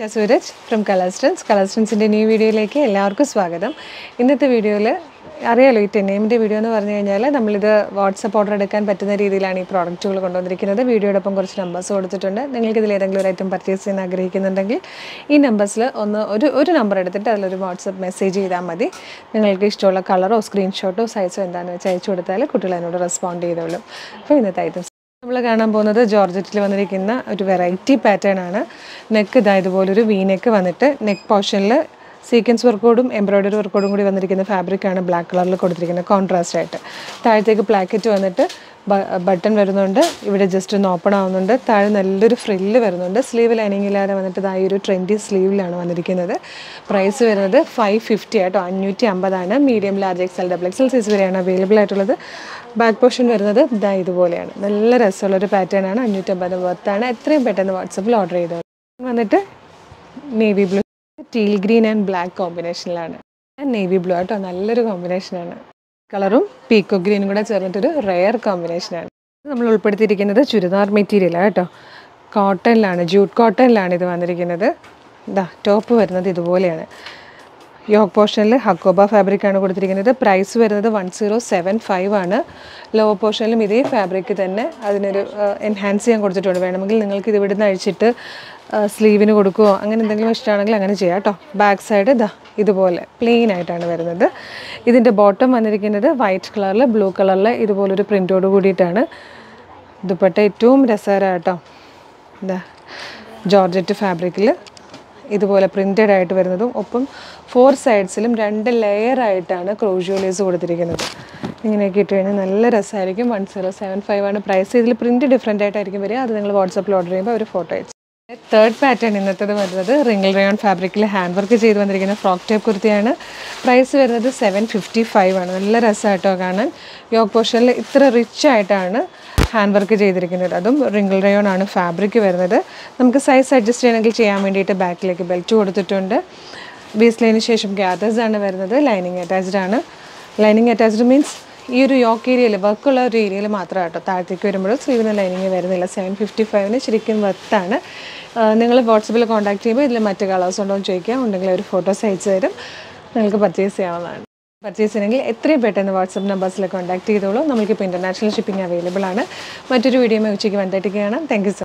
ഷ സൂരജ് ഫ്രം കളർസ്റ്റൻസ് കളർസ്റ്റൻസിൻ്റെ ന്യൂ വീഡിയോയിലേക്ക് എല്ലാവർക്കും സ്വാഗതം ഇന്നത്തെ വീഡിയോയിൽ അറിയാലോ ഈ ടെന്നേമിൻ്റെ വീഡിയോ എന്ന് പറഞ്ഞു കഴിഞ്ഞാൽ നമ്മളിത് വാട്സപ്പ് ഓർഡർ എടുക്കാൻ പറ്റുന്ന രീതിയിലാണ് ഈ പ്രോഡക്റ്റുകൾ കൊണ്ടുവന്നിരിക്കുന്നത് വീഡിയോടൊപ്പം കുറച്ച് നമ്പേഴ്സ് കൊടുത്തിട്ടുണ്ട് നിങ്ങൾക്ക് ഇതിൽ ഏതെങ്കിലും ഒരു ഐറ്റം പർച്ചേസ് ചെയ്യാൻ ആഗ്രഹിക്കുന്നുണ്ടെങ്കിൽ ഈ നമ്പേഴ്സിൽ ഒന്ന് ഒരു ഒരു നമ്പർ എടുത്തിട്ട് അതിലൊരു വാട്സപ്പ് മെസ്സേജ് ചെയ്താൽ മതി നിങ്ങൾക്ക് ഇഷ്ടമുള്ള കളറോ സ്ക്രീൻഷോട്ടോ സൈസോ എന്താണെന്ന് വെച്ചാൽ അയച്ചു കൊടുത്താൽ കുട്ടികൾ അതിനോട് റെസ്പോണ്ട് ചെയ്തോളും അപ്പോൾ ഇന്നത്തെ ഐറ്റംസ് നമ്മൾ കാണാൻ പോകുന്നത് ജോർജറ്റിൽ വന്നിരിക്കുന്ന ഒരു വെറൈറ്റി പാറ്റേൺ ആണ് നെക്ക് ഇതാ ഇതുപോലൊരു വി നെക്ക് വന്നിട്ട് നെക്ക് പോർഷനിൽ സീക്വൻസ് വർക്കോടും എംബ്രോയ്ഡറി വർക്കോടും കൂടി വന്നിരിക്കുന്ന ഫാബ്രിക്കാണ് ബ്ലാക്ക് കളറിൽ കൊടുത്തിരിക്കുന്നത് കോൺട്രാസ്റ്റ് ആയിട്ട് താഴത്തേക്ക് പ്ലാക്കറ്റ് വന്നിട്ട് ബട്ടൺ വരുന്നുണ്ട് ഇവിടെ ജസ്റ്റ് ഒന്ന് ഓപ്പൺ ആവുന്നുണ്ട് താഴെ നല്ലൊരു ഫ്രില്ല് വരുന്നുണ്ട് സ്ലീവ് ലൈനിങ് ഇല്ലാതെ വന്നിട്ട് ഇതാ ഈ ഒരു ട്രെൻഡി സ്ലീവിലാണ് വന്നിരിക്കുന്നത് പ്രൈസ് വരുന്നത് ഫൈവ് ഫിഫ്റ്റി ആട്ടോ അഞ്ഞൂറ്റി അമ്പതാണ് medium large XL double XL size വരെയാണ് അവൈലബിൾ ആയിട്ടുള്ളത് ബാക്ക് പോർഷൻ വരുന്നത് ഇതാ ഇതുപോലെയാണ് നല്ല രസമുള്ളൊരു പാറ്റേൺ ആണ് അഞ്ഞൂറ്റമ്പത് വർത്താണ് എത്രയും പെട്ടെന്ന് വാട്സപ്പിൽ ഓർഡർ ചെയ്തത് വന്നിട്ട് navy blue teal green and black കോമ്പിനേഷനിലാണ് നേവി ബ്ലൂ ആട്ടോ നല്ലൊരു കോമ്പിനേഷനാണ് കളറും പീക്കോ ഗ്രീനും കൂടെ ചേർന്നിട്ടൊരു റെയർ കോമ്പിനേഷനാണ് നമ്മൾ ഉൾപ്പെടുത്തിയിരിക്കുന്നത് ചുരിദാർ മെറ്റീരിയലാണ് കേട്ടോ കോട്ടണിലാണ് ജൂട്ട് കോട്ടണിലാണ് ഇത് വന്നിരിക്കുന്നത് ഇതാ ടോപ്പ് വരുന്നത് ഇതുപോലെയാണ് യോഗ് പോർഷനിൽ ഹക്കോബ ഫാബ്രിക്കാണ് കൊടുത്തിരിക്കുന്നത് പ്രൈസ് വരുന്നത് വൺ സീറോ സെവൻ ഫൈവ് ആണ് ലോവർ പോർഷനിലും ഇതേ ഫാബ്രിക് തന്നെ അതിനൊരു എൻഹാൻസ് ചെയ്യാൻ കൊടുത്തിട്ടുണ്ട് വേണമെങ്കിൽ നിങ്ങൾക്ക് ഇത് ഇവിടുന്ന് അഴിച്ചിട്ട് സ്ലീവിന് കൊടുക്കുകയോ അങ്ങനെ എന്തെങ്കിലും ഇഷ്ടമാണെങ്കിൽ അങ്ങനെ ചെയ്യാം കേട്ടോ ബാക്ക് സൈഡ് ഇതാ ഇതുപോലെ പ്ലെയിൻ ആയിട്ടാണ് വരുന്നത് ഇതിൻ്റെ ബോട്ടം വന്നിരിക്കുന്നത് വൈറ്റ് കളറിൽ ബ്ലൂ കളറിൽ ഇതുപോലൊരു പ്രിൻറ്റോട് കൂടിയിട്ടാണ് ദുപ്പട്ട ഏറ്റവും രസകരമാണ് കേട്ടോ എന്താ ജോർജറ്റ് ഫാബ്രിക്കിൽ ഇതുപോലെ പ്രിൻറ്റഡ് ആയിട്ട് വരുന്നതും ഒപ്പം ഫോർ സൈഡ്സിലും രണ്ട് ലെയർ ആയിട്ടാണ് ക്രോഷ്യോലേസ് കൊടുത്തിരിക്കുന്നത് ഇങ്ങനെയൊക്കെ ഇട്ട് കഴിഞ്ഞാൽ നല്ല രസമായിരിക്കും വൺ സീറോ സെവൻ ഫൈവ് ആണ് പ്രൈസ് ഇതിൽ പ്രിൻറ്റ് ഡിഫറെൻ്റ് ആയിട്ടായിരിക്കും വരിക അത് നിങ്ങൾ വാട്സപ്പിൽ ഓർഡർ ചെയ്യുമ്പോൾ ഒരു ഫോട്ടോ അയച്ചു തേർഡ് പാറ്റേൺ ഇന്നത്തേത് വരുന്നത് റിംഗിൾ റയോൺ ഫാബ്രിക്കിൽ ഹാൻഡ് വർക്ക് ചെയ്ത് വന്നിരിക്കുന്ന ഫ്രോക്ക് ടൈപ്പ് കുർത്തിയാണ് പ്രൈസ് വരുന്നത് സെവൻ ഫിഫ്റ്റി ഫൈവ് ആണ് നല്ല രസമായിട്ടോ കാണാൻ യോഗ് പോർഷനിൽ ഇത്ര റിച്ച് ആയിട്ടാണ് ഹാൻഡ് വർക്ക് ചെയ്തിരിക്കുന്നത് അതും റിംഗിൾ റയോൺ ആണ് ഫാബ്രിക് വരുന്നത് നമുക്ക് സൈസ് അഡ്ജസ്റ്റ് ചെയ്യണമെങ്കിൽ ചെയ്യാൻ വേണ്ടിയിട്ട് ബാക്കിലേക്ക് ബെൽറ്റ് കൊടുത്തിട്ടുണ്ട് ബേസ് ലൈനിന് ശേഷം ഗ്യാദേഴ്സ് ആണ് വരുന്നത് ലൈനിങ് അറ്റാച്ച്ഡ് ആണ് ലൈനിങ് അറ്റാച്ച്ഡ് മീൻസ് ഈ ഒരു യോക്ക് ഏരിയയിൽ വർക്കുള്ള ഒരു ഏരിയയിൽ മാത്രം കേട്ടോ താഴത്തേക്ക് വരുമ്പോൾ സ്ലീവിന് ലൈനിങ് വരുന്നില്ല സെവൻ ഫിഫ്റ്റി ഫൈവിന് ശരിക്കും വർത്താണ് നിങ്ങൾ വാട്സപ്പിൽ കോൺടാക്ട് ചെയ്യുമ്പോൾ ഇതിൽ മറ്റ് കളേഴ്സ് ഉണ്ടോ എന്ന് ചോദിക്കാം ഉണ്ടെങ്കിൽ ഒരു ഫോട്ടോസ് അയച്ചു തരും നിങ്ങൾക്ക് പർച്ചേസ് ചെയ്യാവുന്നതാണ് പർച്ചേസ് ചെയ്യണമെങ്കിൽ എത്രയും പെട്ടെന്ന് വാട്സപ്പ് നമ്പേഴ്സിൽ കോൺടാക്ട് ചെയ്തോളൂ നമുക്കിപ്പോൾ ഇൻ്റർനാഷണൽ ഷിപ്പിംഗ് അവൈലബിൾ ആണ് മറ്റൊരു വീഡിയോ ഉച്ചയ്ക്ക് വന്നിട്ടൊക്കെയാണ് താങ്ക് യു സോ